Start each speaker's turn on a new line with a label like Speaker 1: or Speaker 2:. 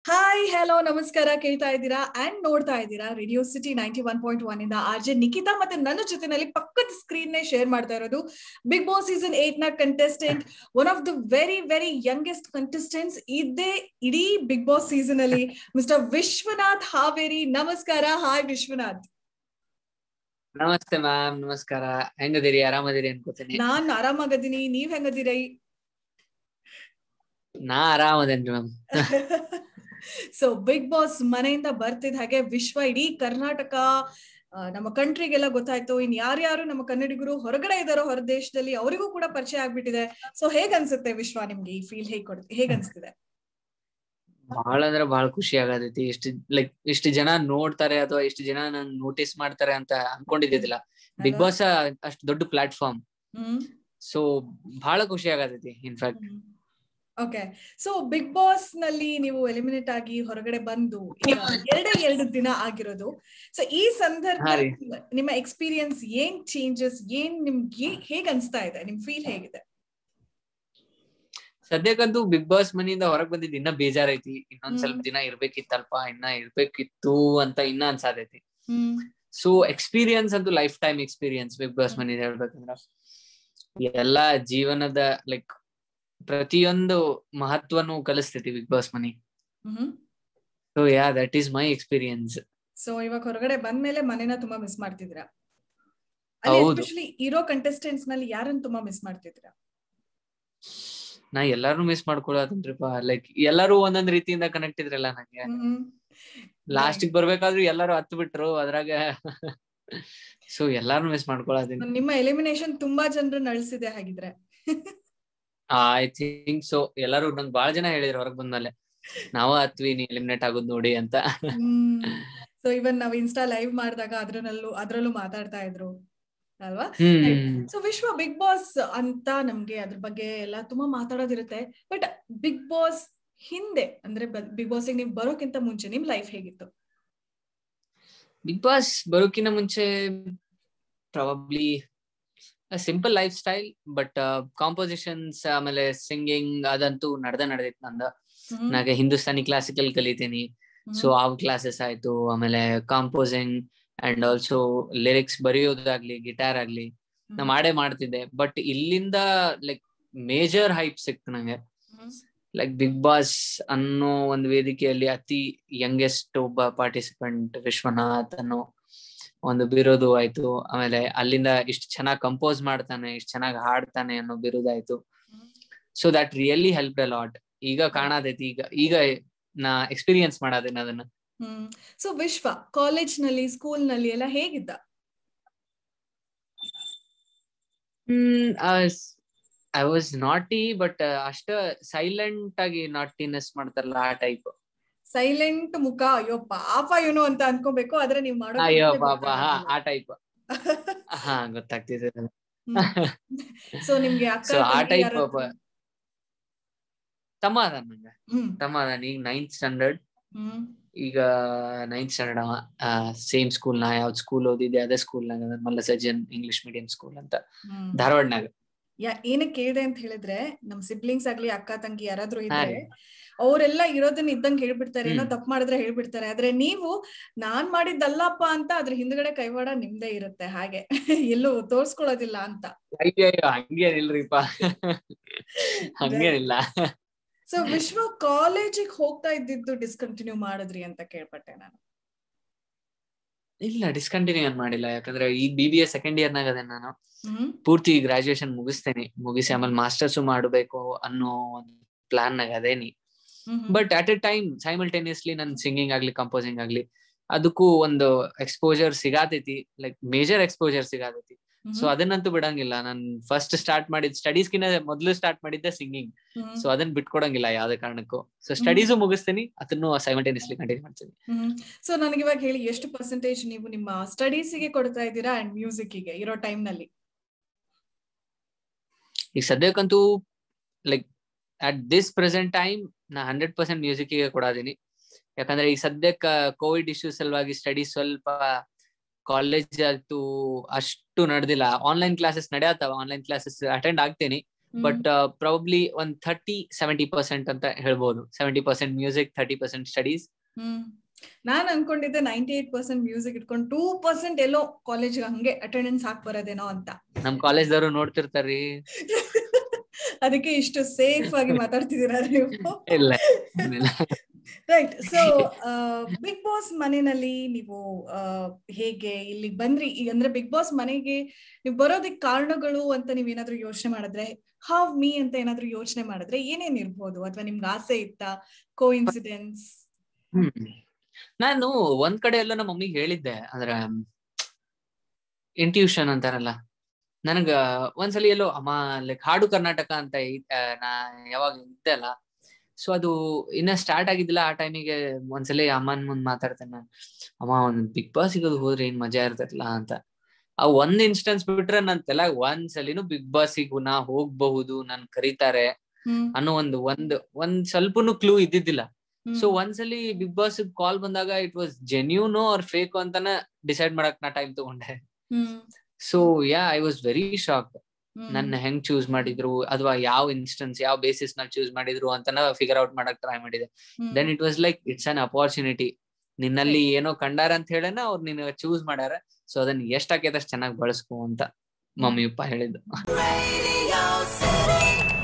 Speaker 1: Hi hello ನಮಸ್ಕಾರ ಕೇಳ್ತಾ ಇದ್ದೀರಾ ಅಂಡ್ ನೋಡ್ತಾ ಇದ್ದೀರಾ Radio City ninety one point one ಇಂದ ಆರ್ ಜೆ ನಿಖಿತಾ ಮತ್ತೆ ನನ್ನ ಜೊತೆನಲ್ಲಿ ಪಕ್ಕದ ಸ್ಕ್ರೀನ್ ನೇ ಶೇರ್ ಮಾಡ್ತಾ ಇರೋದು ಬಿಗ್ ಬಾಸ್ ಸೀಸನ್ ಏಟ್ ನ contestant one of the very very youngest contestants ಇದೇ ಇಡೀ ಬಿಗ್ ಬಾಸ್ ಸೀಸನ್ ಅಲ್ಲಿ ಮಿಸ್ಟರ್ ವಿಶ್ವನಾಥ್ ಹಾವೇರಿ ನಮಸ್ಕಾರ ಹಾಯ್ ವಿಶ್ವನಾಥ್
Speaker 2: ನಮಸ್ತೆ ಮ್ಯಾಮ್ ನಮಸ್ಕಾರ ಹೆಂಗದಿರಿ ಆರಾಮದಿರಿ ಅನ್ಕೋತೀನಿ
Speaker 1: ನಾನ್ ಆರಾಮಾಗದೀನಿ ನೀವ್ ಹೆಂಗದಿರೈ
Speaker 2: ನಾ ಆರಾಮದೇನ್ರಿ ಮ್ಯಾಮ್
Speaker 1: ಸೊ ಬಿಗ್ ಬಾಸ್ ಮನೆಯಿಂದ ಬರ್ತಿದ್ ಹಾಗೆ ವಿಶ್ವ ಇಡೀ ಕರ್ನಾಟಕ ಆ, ನಮ್ಮ ಕಂಟ್ರಿಗೆಲ್ಲ ಗೊತ್ತಾಯ್ತು ಇನ್ ಯಾರ್ಯಾರು ನಮ್ಮ ಕನ್ನಡಿಗರು ಹೊರಗಡೆ ಇದಾರೋ ಹೊರ ದೇಶದಲ್ಲಿ ಅವರಿಗೂ ಕೂಡ ಪರಿಚಯ ಆಗ್ಬಿಟ್ಟಿದೆ ಸೊ ಹೇಗ್ ಅನ್ಸುತ್ತೆ ವಿಶ್ವ ನಿಮ್ಗೆ ಈ ಫೀಲ್ ಹೇಗ್ ಕೊಡ್ ಹೇಗ್ ಅನ್ಸ್ತಿದೆ
Speaker 2: ಬಹಳ ಅಂದ್ರ ಬಹಳ ಖುಷಿ ಆಗತೈತಿ ಇಷ್ಟು ಲೈಕ್ ಇಷ್ಟು ಜನ ನೋಡ್ತಾರೆ ಅಥವಾ ಇಷ್ಟು ಜನ ನನ್ ನೋಟಿಸ್ ಮಾಡ್ತಾರೆ ಅಂತ ಅನ್ಕೊಂಡಿದ್ದಿಲ್ಲ ಬಿಗ್
Speaker 1: ಅಲ್ವಾ?
Speaker 2: ಬಾಸ್ ಅಷ್ಟು ದೊಡ್ಡ ಪ್ಲಾಟ್ಫಾರ್ಮ್
Speaker 1: ಹ್ಮ್
Speaker 2: ಸೊ ಬಹಳ ಖುಷಿ ಆಗತೈತಿ in fact
Speaker 1: okay so Bigg Boss ನಲ್ಲಿ ನೀವು ಎಲಿಮಿನೇಟ್ ಆಗಿ ಹೊರಗಡೆ ಬಂದು ಈಗ ಎರಡೇ ಎರಡು ದಿನ ಆಗಿರೋದು ಸೊ ಈ ಸಂದರ್ಭ
Speaker 2: ಹಾ ರೀ.
Speaker 1: ನಿಮ್ಮ ಎಕ್ಸ್ಪೀರಿಯನ್ಸ್ ಏನ್ ಚೇಂಜಸ್ ಏನ್ ನಿಮ್ಗೆ ಹೇಗ್ ಅನ್ಸ್ತಾ ಇದೆ ನಿಮ್ ಫೀಲ್ ಹೇಗಿದೆ
Speaker 2: ಸದ್ಯಕ್ಕಂತೂ ಬಿಗ್ ಬಾಸ್ ಮನಿಯಿಂದ ಹೊರಗ್ ಬಂದಿದ್ ಇನ್ನ ಬೇಜಾರೈತಿ ಇನ್ನೊಂದ್
Speaker 1: ಹ್ಮ್.
Speaker 2: ಸ್ವಲ್ಪ ದಿನ ಇರ್ಬೇಕಿತ್ತಲ್ಪ ಇನ್ನ ಇರ್ಬೇಕಿತ್ತು ಅಂತ ಇನ್ನ ಅನ್ಸಾದೈತಿ
Speaker 1: ಹ್ಮ್
Speaker 2: ಸೊ ಎಕ್ಸ್ಪೀರಿಯನ್ಸ್ ಅಂತೂ lifetime experience Bigg Boss ಮನಿದ ಹೇಳ್ಬೇಕಂದ್ರ ಎಲ್ಲಾ ಜೀವನದ ಲೈಕ್ ಪ್ರತಿಯೊಂದು ಮಹತ್ವನು ಕಲಿಸ್ತೈತಿ ಬಿಗ್ ಬಾಸ್ ಮನಿ
Speaker 1: hmm
Speaker 2: so yeah that is my experience
Speaker 1: so ಇವಾಗ ಹೊರಗಡೆ ಬಂದ್ಮೇಲೆ ಮನೇನ ತುಂಬಾ ಮಿಸ್ ಮಾಡ್ತಿದ್ದೀರಾ ಅಲ್ಲಿ
Speaker 2: ಹೌದು.
Speaker 1: ಎಸ್ಪೆಷಲಿ ಇರೋ ಕಂಟೆಸ್ಟೆಂಟ್ಸ್ ನಲ್ಲಿ ಯಾರನ್ನ ತುಂಬಾ ಮಿಸ್ ಮಾಡ್ತಿದ್ದೀರಾ
Speaker 2: ನಾ ಎಲ್ಲಾರು ಮಿಸ್ ಮಾಡ್ಕೊಳತನ್ರಿಪ್ಪ ಲೈಕ್ ಎಲ್ಲಾರು ಒಂದೊಂದ್ ರೀತಿಯಿಂದ ಕನೆಕ್ಟ್ ಇದ್ರಲ್ಲ ನಂಗೆ ಲಾಸ್ಟ್ ಬರ್ಬೇಕಾದ್ರು ಎಲ್ಲಾರು ಹತ್ ಬಿಟ್ರು ಅದ್ರಾಗ ಸೊ ಎಲ್ಲಾರು ಮಿಸ್ ಮಾಡ್ಕೊಳತೀನಿ
Speaker 1: ನಿಮ್ಮ ಎಲಿಮಿನೇಷನ್ ತುಂಬಾ ಜನರನ್ನ ಅಳಿಸಿದೆ ಹಾಗಿದ್ರೆ
Speaker 2: ಐ ಥಿಂಕ್ ಸೊ ಎಲ್ಲಾರು ನಂಗ್ ಬಾಳ ಜನ ಹೇಳಿದ್ರು ಹೊರಗ್ ಬಂದ್ಮೇಲೆ ನಾವ ಹತ್ವಿ ನೀ ಎಲಿಮಿನೇಟ್ ಆಗೋದ್ ನೋಡಿ ಅಂತ
Speaker 1: ಸೊ ಇವನ್ ನಾವ್ ಇನ್ಸ್ಟಾ ಲೈವ್ ಮಾಡಿದಾಗ ಅದ್ರಲ್ಲೂ ಅದ್ರಲ್ಲೂ ಮಾತಾಡ್ತಾ ಇದ್ರು ಅಲ್ವಾ
Speaker 2: hmm
Speaker 1: so Vishwa Bigg Boss ಅಂತ ನಮ್ಗೆ ಅದ್ರ ಬಗ್ಗೆ ಎಲ್ಲ ತುಂಬಾ ಮಾತಾಡೋದಿರುತ್ತೆ ಬಟ್ ಬಿಗ್ ಬಾಸ್ ಹಿಂದೆ ಅಂದ್ರೆ ಬಿಗ್ ಬಾಸ್ ನೀವು ಬರೋಕ್ಕಿಂತ ಮುಂಚೆ ನಿಮ್ ಲೈಫ್ ಹೇಗಿತ್ತು
Speaker 2: ಬಿಗ್ ಬಾಸ್ ಬರೋಕಿನ ಮುಂಚೆ probably simple lifestyle but compositions ಆಮೇಲೆ ಸಿಂಗಿಂಗ್ ಅದಂತೂ ನಡ್ದ ನಡೆದಿತ್ತು ನಂದ
Speaker 1: ಹ್ಮ್.
Speaker 2: ನಾಗ ಹಿಂದೂಸ್ತಾನಿ ಕ್ಲಾಸಿಕಲ್ ಕಲಿತೀನಿ
Speaker 1: ಹ್ಮ್.
Speaker 2: ಸೊ ಆವ್ ಕ್ಲಾಸಸ್ ಆಯ್ತು ಆಮೇಲೆ ಕಾಂಪೋಸಿಂಗ್ ಅಂಡ್ ಆಲ್ಸೋ ಲಿರಿಕ್ಸ್ ಬರೆಯೋದಾಗ್ಲಿ ಗಿಟಾರ್ ಆಗ್ಲಿ ನಾ ಮಾಡೇ ಮಾಡ್ತಿದ್ದೆ ಬಟ್ ಇಲ್ಲಿಂದ ಲೈಕ್ ಮೇಜರ್ ಹೈಪ್ ಸಿಕ್ತು ನಂಗೆ
Speaker 1: ಹ್ಮ್.
Speaker 2: ಲೈಕ್ ಬಿಗ್ ಬಾಸ್ ಅನ್ನೋ ಒಂದು ವೇದಿಕೆಯಲ್ಲಿ ಅತಿ ಯಂಗೆಸ್ಟ್ ಒಬ್ಬ ಪಾರ್ಟಿಸಿಪೆಂಟ್ ವಿಶ್ವನಾಥ್ ಅನ್ನೋ ಒಂದು ಬಿರುದು ಆಯ್ತು ಆಮೇಲೆ ಅಲ್ಲಿಂದ ಇಷ್ಟು ಚೆನ್ನಾಗಿ ಕಂಪೋಸ್ ಮಾಡ್ತಾನೆ ಇಷ್ಟು ಚೆನ್ನಾಗಿ ಹಾಡ್ತಾನೆ ಅನ್ನೋ ಬಿರುದಾಯ್ತು
Speaker 1: hmm.
Speaker 2: So that really help a lot ಈಗ ಕಾಣತೈತಿ ಈಗ ಈಗ ನಾ ಎಕ್ಸ್ಪೀರಿಯನ್ಸ್ ಮಾಡಾದೇನೆ ಅದನ್ನ
Speaker 1: ಹ್ಮ್ ಸೊ ವಿಶ್ವ ಕಾಲೇಜ್ ನಲ್ಲಿ ಸ್ಕೂಲ್ ನಲ್ಲಿ ಎಲ್ಲ ಹೇಗಿದ್ದ
Speaker 2: hmm I was naughty but ಅಷ್ಟ ಸೈಲೆಂಟ್ ಆಗಿ ನಾಟಿನೆಸ್ ಮಾಡ್ತಾರಲ್ಲ ಆ ಟೈಪ್
Speaker 1: ಸೈಲೆಂಟ್ ಮುಖ ಅಯ್ಯೋ ಪಾಪ ಇವನು ಅಂತ ಅನ್ಕೋಬೇಕು ಆದ್ರೆ ನೀವ್ ಮಾಡೋ
Speaker 2: ಅಯ್ಯೋ ಪಾಪ ಹಾ ಆ ಟೈಪ್ ಹಾ ಗೊತ್ತಾಗ್ತಿದೆ
Speaker 1: ಸೊ ನಿಮ್ಗೆ ಅಕ್ಕ
Speaker 2: ಸೊ ಆ
Speaker 1: ತಂಗಿ
Speaker 2: ಟೈಪ್
Speaker 1: ಯಾರಾದ್ರು?
Speaker 2: ತಮ್ಮ ಅದಾನ ನಂಗ
Speaker 1: ಹ್ಮ್
Speaker 2: ತಮ್ಮ ಅದಾನ ಈಗ ನೈನ್ತ್ ಸ್ಟ್ಯಾಂಡರ್ಡ್
Speaker 1: ಹ್ಮ್
Speaker 2: ಈಗ ನೈನ್ತ್ ಸ್ಟ್ಯಾಂಡರ್ಡ್ ಅವ ಸೇಮ್ ಸ್ಕೂಲ್ ನಾ ಯಾವ್ದ್ ಸ್ಕೂಲ್ ಓದಿದ್ದೆ ಅದೇ ಸ್ಕೂಲ್ ನಾಗ Malla Sajjan English medium school ಅಂತ
Speaker 1: ಹ್ಮ್
Speaker 2: ಧಾರವಾಡನಾಗ
Speaker 1: ಯಾ ಏನಕ್ಕೆ ಕೇಳಿದೆ ಅಂತ ಹೇಳಿದ್ರೆ ನಮ್ ಸಿಬ್ಲಿಂಗ್ಸ್ ಆಗ್ಲಿ ಅಕ್ಕ ತಂಗಿ ಯಾರಾದ್ರೂ
Speaker 2: ಹಾ
Speaker 1: ಇದ್ರೆ ಅವರೆಲ್ಲ ಇರೋದನ್ನ ಇದ್ದಂಗೆ ಹೇಳ್ಬಿಡ್ತಾರೆ ಏನೋ
Speaker 2: ಹ್ಮ್.
Speaker 1: ತಪ್ಪು ಮಾಡಿದ್ರೆ ಹೇಳ್ಬಿಡ್ತಾರೆ ಆದ್ರೆ ನೀವು ನಾನ್ ಮಾಡಿದ್ದಲ್ಲಪ್ಪ ಅಂತ ಅದ್ರ ಹಿಂದ್ಗಡೆ ಕೈವಾಡ ನಿಮ್ದೇ ಇರುತ್ತೆ ಹಾಗೆ ಎಲ್ಲೂ ತೋರ್ಸ್ಕೊಳ್ಳೋದಿಲ್ಲ ಅಂತ
Speaker 2: ಅಯ್ಯೋ ಅಯ್ಯೋ ಹಂಗೇನಿಲ್ರಿಪ್ಪ ಹಂಗೇನಿಲ್ಲ
Speaker 1: ಸೊ ವಿಶ್ವ ಕಾಲೇಜಿಗೆ ಹೋಗ್ತಾ ಇದ್ದಿದ್ದು ಡಿಸ್ಕಂಟಿನ್ಯೂ ಮಾಡಿದ್ರಿ ಅಂತ ಕೇಳ್ಪಟ್ಟೆ ನಾನು
Speaker 2: ಇಲ್ಲ ಡಿಸ್ಕಂಟಿನ್ಯೂ ಏನ್ ಮಾಡಿಲ್ಲ ಯಾಕಂದ್ರೆ ಈಗ B B A second year ನಾಗ ಅದೇ ನಾನು
Speaker 1: ಹ್ಮ್
Speaker 2: ಪೂರ್ತಿ ಗ್ರಾಜುಯೇಷನ್ ಮುಗಿಸ್ತೇನೆ ಮುಗಿಸಿ ಆಮೇಲೆ ಮಾಸ್ಟರ್ಸ್ ಮಾಡಬೇಕು ಅನ್ನೋ ಒಂದು ಪ್ಲಾನ್ ನಾಗ ಅದೇನಿ
Speaker 1: hmm
Speaker 2: but at a time simultaneously ನನ್ ಸಿಂಗಿಂಗ್ ಆಗ್ಲಿ ಕಂಪೋಸಿಂಗ್ ಆಗ್ಲಿ ಅದಕ್ಕೂ ಒಂದು ಎಕ್ಸ್ಪೋಜರ್ ಸಿಗಾತೈತಿ ಲೈಕ್ ಮೇಜರ್ ಎಕ್ಸ್ಪೋಜರ್ ಸಿಗಾತೈತಿ
Speaker 1: ಹ್ಮ್
Speaker 2: ಸೊ ಅದನ್ನಂತೂ ಬಿಡಂಗಿಲ್ಲ ನಾನ್ ಫಸ್ಟ್ ಸ್ಟಾರ್ಟ್ ಮಾಡಿದ್ ಸ್ಟಡೀಸ್ ಕಿನ್ನ ಮೊದ್ಲು ಸ್ಟಾರ್ಟ್ ಮಾಡಿದ್ದೆ ಸಿಂಗಿಂಗ್
Speaker 1: ಹ್ಮ್
Speaker 2: ಸೊ ಅದನ್ನ ಬಿಟ್ಕೊಡಂಗಿಲ್ಲ ಯಾವ್ದೇ ಕಾರಣಕ್ಕೂ ಸೊ ಸ್ಟಡೀಸು ಮುಗಿಸ್ತೀನಿ ಅದನ್ನು ಸೈಮಲ್ಟೇನಿಯಸ್ಲಿ ಕಂಟಿನ್ಯೂ ಮಾಡ್ತೀನಿ
Speaker 1: ಹ್ಮ್ ಸೊ ನನಗೆ ಇವಾಗ ಹೇಳಿ ಎಷ್ಟು ಪರ್ಸೆಂಟೇಜ್ ನೀವು ನಿಮ್ಮ ಸ್ಟಡೀಸಿಗೆ ಕೊಡ್ತಾ ಇದ್ದೀರಾ ಅಂಡ್ ಮ್ಯೂಸಿಕ್ಗೆ ಇರೋ ಟೈಮ್ ನಲ್ಲಿ
Speaker 2: ಈಗ ಸದ್ಯಕ್ಕಂತೂ like at this present time ನಾ ಹಂಡ್ರೆಡ್ ಪರ್ಸೆಂಟ್ ಮ್ಯೂಸಿಕ್ಗೆ ಕೊಡಾದೀನಿ ಯಾಕಂದ್ರೆ ಈಗ ಸದ್ಯಕ್ಕ ಕೋವಿಡ್ ಇಶ್ಯೂ ಸಲುವಾಗಿ ಸ್ಟಡೀಸ್ ಸ್ವಲ್ಪ ಕಾಲೇಜ್ ಅಂತೂ ಅಷ್ಟು ನಡೆದಿಲ್ಲ ಆನ್ಲೈನ್ ಕ್ಲಾಸಸ್ ನಡೆಯತ್ತಾವ ಆನ್ಲೈನ್ ಕ್ಲಾಸಸ್ ಅಟೆಂಡ್ ಆಗ್ತೀನಿ ಬಟ್ ಪ್ರಾಬಬ್ಲಿ ಒಂದ್ ಥರ್ಟಿ ಸೆವೆಂಟಿ ಪರ್ಸೆಂಟ್ ಅಂತ ಹೇಳ್ಬೋದು seventy percent music thirty percent studies
Speaker 1: hmm ನಾನ್ ಅನ್ಕೊಂಡಿದ್ದೆ ನೈಂಟಿ ಏಟ್ ಪರ್ಸೆಂಟ್ ಮ್ಯೂಸಿಕ್ ಇಟ್ಕೊಂಡು ಟೂ ಪರ್ಸೆಂಟ್ ಎಲ್ಲೋ ಕಾಲೇಜ್ ಹಂಗೆ ಅಟೆಂಡೆನ್ಸ್ ಹಾಕ್ ಬರೋದೇನೋ ಅಂತ
Speaker 2: ನಮ್ ಕಾಲೇಜ್ದವ್ರು ನೋಡ್ತಿರ್ತಾರ್ರಿ
Speaker 1: ಅದಕ್ಕೆ ಇಷ್ಟು ಸೇಫ್ ಆಗಿ ಮಾತಾಡ್ತಿದ್ದೀರಾ ನೀವು
Speaker 2: ಇಲ್ಲ
Speaker 1: ರೈಟ್ ಸೊ ಬಿಗ್ ಬಾಸ್ ಮನೆಯಲ್ಲಿ ನೀವು ಹೇಗೆ ಇಲ್ಲಿಗೆ ಬಂದ್ರಿ ಈಗ ಅಂದ್ರೆ ಬಿಗ್ ಬಾಸ್ ಮನೆಗೆ ನೀವು ಬರೋದಕ್ಕೆ ಕಾರಣಗಳು ಅಂತ ನೀವೇನಾದ್ರೂ ಯೋಚನೆ ಮಾಡಿದ್ರೆ ಹಾವ್ ಮೀ ಅಂತ ಏನಾದ್ರೂ ಯೋಚನೆ ಮಾಡಿದ್ರೆ ಏನೇನ್ ಇರ್ಬೋದು ಅಥವಾ ನಿಮ್ಗೆ ಆಸೆ ಇತ್ತಾ ಕೋ ಇನ್ಸಿಡೆನ್ಸ್
Speaker 2: ಹ್ಮ್ ನಾನು ಒಂದ್ ಕಡೆ ಎಲ್ಲ ನಮ್ಮ ಮಮ್ಮಿಗೆ ಹೇಳಿದ್ದೆ ಅಂದ್ರ ಇಂಟ್ಯೂಷನ್ ಅಂತಾರಲ್ಲ ನನಗ ಒಂದ್ಸಲಿ ಎಲ್ಲೋ ಅಮ್ಮ ಲೈಕ್ ಹಾಡು ಕರ್ನಾಟಕ ಅಂತ ನಾ ಯಾವಾಗ ಇದ್ದೆ ಅಲ್ಲ ಸೊ ಅದು ಇನ್ನ ಸ್ಟಾರ್ಟ್ ಆಗಿದ್ದಿಲ್ಲ ಆ ಟೈಮಿಗೆ ಒಂದ್ಸಲಿ ಅಮ್ಮನ್ ಮುಂದ್ ಮಾತಾಡ್ತೇನೆ ನಾನು ಅಮ್ಮ ಒಂದ್ ಬಿಗ್ ಬಾಸ್ ಸಿಗೋದು ಹೋದ್ರೆ ಏನ್ ಮಜಾ ಇರ್ತೈತಲ್ಲ ಅಂತ ಆ ಒಂದ್ ಇನ್ಸ್ಟೆನ್ಸ್ ಬಿಟ್ರೆ ನನ್ ತಲೆಗ್ ಒಂದ್ಸಲಿನೂ ಬಿಗ್ ಬಾಸಿಗೂ ನಾ ಹೋಗ್ಬಹುದು ನನ್ ಕರೀತಾರೆ ಅನ್ನೋ ಒಂದು ಒಂದ್ ಒಂದ್ ಸ್ವಲ್ಪನು ಕ್ಲೂ ಇದ್ದಿದ್ದಿಲ್ಲ ಸೊ ಒಂದ್ಸಲಿ ಬಿಗ್ ಬಾಸ್ ಕಾಲ್ ಬಂದಾಗ it was genuine or fake ಅಂತಾನ ಡಿಸೈಡ್ ಮಾಡಕ್ ನಾ ಟೈಮ್ ತಗೊಂಡೆ so yeah I was very shock ನನ್ನ ಹೆಂಗ್ ಚೂಸ್ ಮಾಡಿದ್ರು ಅಥವಾ ಯಾವ ಇನ್ಸ್ಟೆನ್ಸ್ ಯಾವ ಬೇಸಿಸ್ ನಲ್ಲಿ ಚೂಸ್ ಮಾಡಿದ್ರು ಅಂತನ ಫಿಗರ್ ಔಟ್ ಮಾಡಕ್ ಟ್ರೈ ಮಾಡಿದೆ then it was like it's an opportunity ನಿನ್ನಲ್ಲಿ ಏನೋ ಕಂಡಾರ ಅಂತ ಹೇಳನ ಅವ್ರು ನಿನ್ ಚೂಸ್ ಮಾಡ್ಯಾರ ಸೊ ಅದನ್ನ ಎಷ್ಟ್ ಆಕೈತೆ ಅಷ್ಟ್ ಚೆನ್ನಾಗಿ ಬಳಸ್ಕೊ ಅಂತ ಮಮ್ಮಿ ಅಪ್ಪ ಹೇಳಿದ್ದು